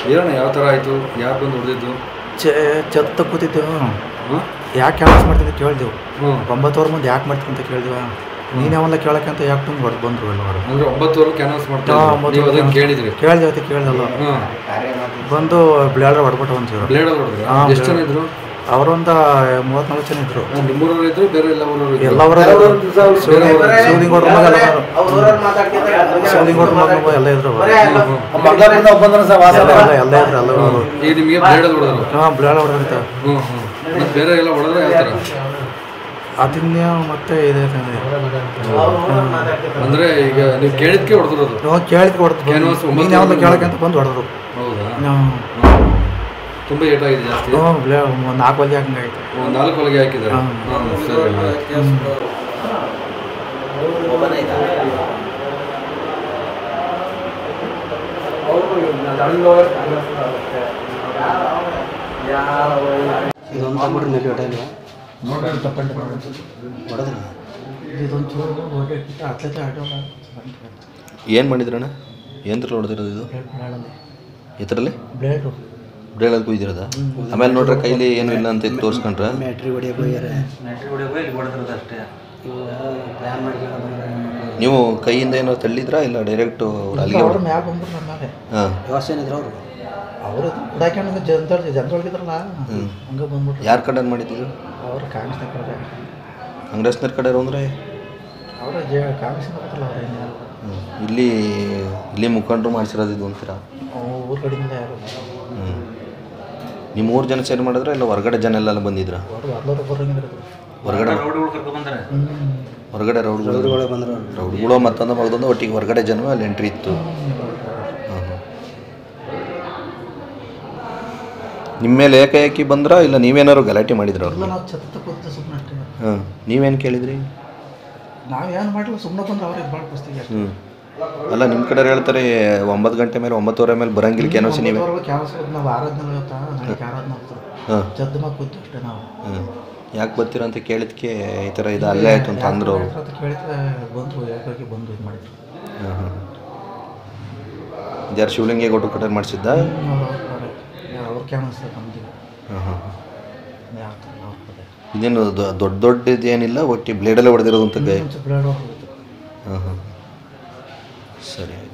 ಹೇಳೋಣ ಯಾವ ಥರ ಆಯಿತು ಯಾರು ಬಂದು ಹೊಡೆದಿದ್ದು ಚೆ ಚೆತ್ತ ಕೂತಿದ್ದೆವು ಹಾಂ ಯಾಕೆ ಕೆಲಸ ಮಾಡ್ತಿದ್ದೆ ಕೇಳಿದೆವು ಹ್ಞೂ ಒಂಬತ್ತುವರೆ ಮುಂದೆ ಯಾಕೆ ಮಾಡ್ತೀನಿ ಅಂತ ಕೇಳಿದೆವು ನೀನು ಯಾವಲ್ಲ ಕೇಳಕ್ಕಂತ ಯಾಕೆ ತುಂಬ ಹೊಡೆದು ಬಂದರು ಎಲ್ಲವರು ಅಂದರೆ ಒಂಬತ್ತುವರೆ ಕ್ಯಾನ್ವಾಸ್ ಮಾಡ್ತಾ ಹಾ, ಇದ್ರು. ಒಂಬತ್ತು ನೀವು ಅದನ್ನು ಕೇಳಿದ್ರಿ ಕೇಳಿದೆ ಅಂತ ಕೇಳ್ದಲ್ಲ ಹಾಂ ಬಂದು ಬ್ಲೇಡ್ರ ಹೊಡ್ಬಿಟ್ಟು ಅಂತಿದ್ರು ಬ್ಲೇಡ್ ಹೊಡೆದ್ರು ಹಾ, ಎಷ್ಟು ಜನ ಇದ್ರು ಅವರೊಂದು ಮೂವತ್ನಾಲ್ಕು ಜನ ಇದ್ರು ಆ, ನಿಮ್ಮೂರವ್ರು ಇದ್ರು ಬೇರೆ ಎಲ್ಲ ಊರವ್ರು ಇದ್ರು? ಎಲ್ಲ ಶಿವಲಿಂಗೌಡ್ರ ಮಗ ಎಲ್ಲ ಶಿವಲಿಂಗೌಡ್ರ ಮಗ ಎಲ್ಲ ಇದ್ರು ಅವ್ರು. ಎಲ್ಲ ಎಲ್ಲ ಇದ್ರು ಎಲ್ಲ ಇದ್ರು. ಈಗ ನಿಮಗೆ ಬ್ಲೇಡ್ ಹೊಡೆದ್ರು ಹಾಂ ಬ್ಲೇಡ್ ಹೊಡೆದಂತ ಹ್ಞೂ ಹ್ಞೂ ಮತ್ತು ಬೇರೆ ಎಲ್ಲ ಹೊಡೆದ್ರೆ ಯಾವ ಥರ ಅದನ್ನೇ ಮತ್ತೆ ಇದೆ ಅಂದರೆ ಈಗ ನೀವು ಕೇಳಿದ್ಕೆ ಹೊಡೆದಿರೋದು ನಾವು ಕೇಳಿದ್ ಹೊಡೆದು Canvas ಒಂಬತ್ತು ನೀನು ಯಾವ್ದು ಕೇಳಕ್ಕಂತ ಬಂದು ಹೊಡೆದ್ರು ಹೌದಾ ಹ್ಞೂ ತುಂಬ ಏಟಾಗಿದೆ ಜಾಸ್ತಿ ಹ್ಞೂ ಬ್ಲೇ ನಾಲ್ಕು ಹೊಲಿಗೆ ಹಂಗಾಯ್ತು ಒಂದು ನಾಲ್ಕು ಹೊಲಿಗೆ ಹಾಕಿದ್ದಾರೆ ಹಾ. ಹಾಂ ಸರಿ ಇದೊಂಚೂರು ಅತ್ಲತೆ ಆಟೋ ಏನು ಮಾಡಿದ್ರಣ್ಣ ಏನ್ರಲ್ಲಿ ಹೊಡೆದಿರೋದು ಇದು ಇದರಲ್ಲಿ ಬ್ಲೇಡು ಬ್ರೇಳಲ್ಲಿ ಕುಯ್ದಿರೋದ ಆಮೇಲೆ ನೋಡ್ರೆ ಕೈಲಿ ಏನು ಇಲ್ಲ ಅಂತ ತೋರಿಸ್ಕೊಂಡ್ರೆ ನೀವು ಕೈಯಿಂದ ಏನೋ ತಳ್ಳಿದ್ರಾ ಇಲ್ಲ ಡೈರೆಕ್ಟು ಅಲ್ಲಿಗೆ ಅವ್ರ ಮ್ಯಾಗ ಬಂದ್ಬಿಟ್ರು ನಮ್ಮ ಮೇಲೆ ಹಾಂ ಅವರು ಕುಡಾಕೊಂಡು ಜನತ ಜನರೊಳಗಿದ್ರಲ್ಲ ಹ್ಮ್. ಹಂಗೆ ಬಂದ್ಬಿಟ್ರು ಯಾರ ಕಡೆ ಮಾಡಿದ್ರು ಅವ್ರು ಕಾಂಗ್ರೆಸ್ ಕಡೆ ಕಾಂಗ್ರೆಸ್ನವ್ರ ಕಡೆ ಅಂದರೆ ಅವ್ರ ಜೆ ಕಾಂಗ್ರೆಸ್ ಬರ್ತಾರಲ್ಲ ಅವ್ರು ಏನು ಹ್ಮ್. ಇಲ್ಲಿ ಇಲ್ಲಿ ಮುಖಂಡರು ಮಾಡಿಸಿರೋದು ಇದು ಅಂತೀರಾ ಊರ ಕಡೆಯಿಂದ ಯಾರು ಹ್ಞೂ ನೀವು ಮೂರು ಜನ ಸೇರಿ ಮಾಡಿದ್ರೆ ಇಲ್ಲ ಹೊರಗಡೆ ಜನ ಎಲ್ಲ ಬಂದಿದ್ರಾ ಅವರು ಎಲ್ಲರೂ ಬರೋಂಗಿದ್ರು ಹೊರಗಡೆ ಹ್ಞೂ ಹೊರಗಡೆ ರೌಡ್ಗಳು ಬಂದ್ರು ರೌಡ್ಗಳು ಮತ್ತೊಂದು ಮಗದೊಂದು ಒಟ್ಟಿಗೆ ಹೊರಗಡೆ ಜನ ಅಲ್ಲಿ ಎಂಟ್ರಿ ಇತ್ತು ಹಾಂ ಹಾಂ ನಿಮ್ಮ ಮೇಲೆ ಏಕಾಏಕಿ ಬಂದ್ರಾ ಇಲ್ಲ ನೀವೇನಾದ್ರು ಗಲಾಟೆ ಮಾಡಿದ್ರ ಎಲ್ಲ ಅವ್ರಿಗೆ ನಾವು ಛತ್ತ ಕೂತು ಸುಮ್ಮನೆ ಅಷ್ಟೇ ಹಾಂ ನೀವೇನು ಕೇಳಿದ್ರಿ ನಾವೇನು ಮಾಡಿಲ್ಲ ಸುಮ್ಮನೆ ಬಂದ್ರೆ ಅವ್ರಿಗೆ ಭಾಳ ಕುಸ್ತಿಗೆ ಅಷ್ಟೇ ಹ್ಞೂ ಅಲ್ಲ ನಿಮ್ಮ ಕಡೆ ಹೇಳ್ತಾರೆ ಒಂಬತ್ತು ಗಂಟೆ ಮೇಲೆ ಒಂಬತ್ತುವರೆ ಮೇಲೆ ಬರಂಗಿಲ್ಲ ಕ್ಯಾನ್ವಸಿ ನೀವೇ ಕ್ಯಾನ್ವಸ್ ನಾವು ಆರಾಧನೆ ಇವತ್ತ ನಾಳೆ ಆರಾಧನೆ ಆಗ್ತದೆ ಹಾಂ ಜದ್ದು ಮಗ ಕೂತು ಅಷ್ಟೇ ನಾವು ಹ್ಞೂ ಯಾಕೆ ಬರ್ತೀರಾ ಅಂತ ಕೇಳಿದ್ಕೆ ಈ ಥರ ಇದು ಅಲ್ಲೇ ಆಯಿತು ಅಂತ ಅಂದ್ರು ಅವರು ಅಂತ ಕೇಳಿದ್ರೆ ಬಂದು ಯಾಕಾಗಿ ಬಂದು ಇದು ಮಾಡಿದ್ರು ಹಾಂ ಹಾಂ ಯಾರು ಶಿವಲಿಂಗೇಗೌಡರು ಕಡೆ ಮಾಡಿಸಿದ್ದ ಅವ್ರ ಕ್ಯಾನ್ವಸ್ ನಮ್ದು ಹಾಂ ಹಾಂ ಯಾವ ಥರ ಅವ್ರ ಕಡೆ ಇದೇನು ದೊ- ದೊಡ್ಡ ದೊಡ್ಡದು ಏನಿಲ್ಲ ಒಟ್ಟು ಬ್ಲೇಡಲ್ಲೇ ಹೊಡೆದಿರೋದು ಅಂತ ಗೈ ಬ್ಲೇಡ್ ಹೋಗ್ಬಿಟ್ಟು ಹಾಂ ಹಾಂ ಸರಿ ಆಯ್ತು